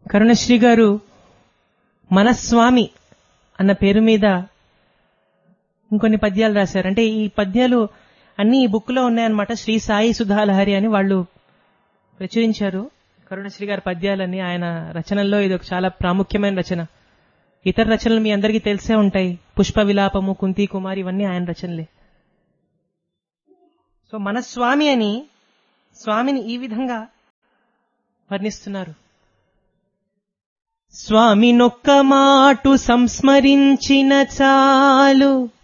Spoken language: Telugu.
కరుణశ్రీ గారు మనస్వామి అన్న పేరు మీద ఇంకొన్ని పద్యాలు రాశారు అంటే ఈ పద్యాలు అన్ని ఈ బుక్ లో ఉన్నాయన్నమాట శ్రీ సాయి సుధాలహరి అని వాళ్ళు ప్రచురించారు కరుణశ్రీ గారి పద్యాలన్నీ ఆయన రచనల్లో ఇది ఒక చాలా ప్రాముఖ్యమైన రచన ఇతర రచనలు మీ అందరికీ తెలిసే ఉంటాయి పుష్ప విలాపము కుంతి కుమార్ ఇవన్నీ ఆయన రచనలే సో మన స్వామి అని స్వామిని ఈ విధంగా వర్ణిస్తున్నారు స్వామి నొక్క మాటు సంస్మరించిన చాలు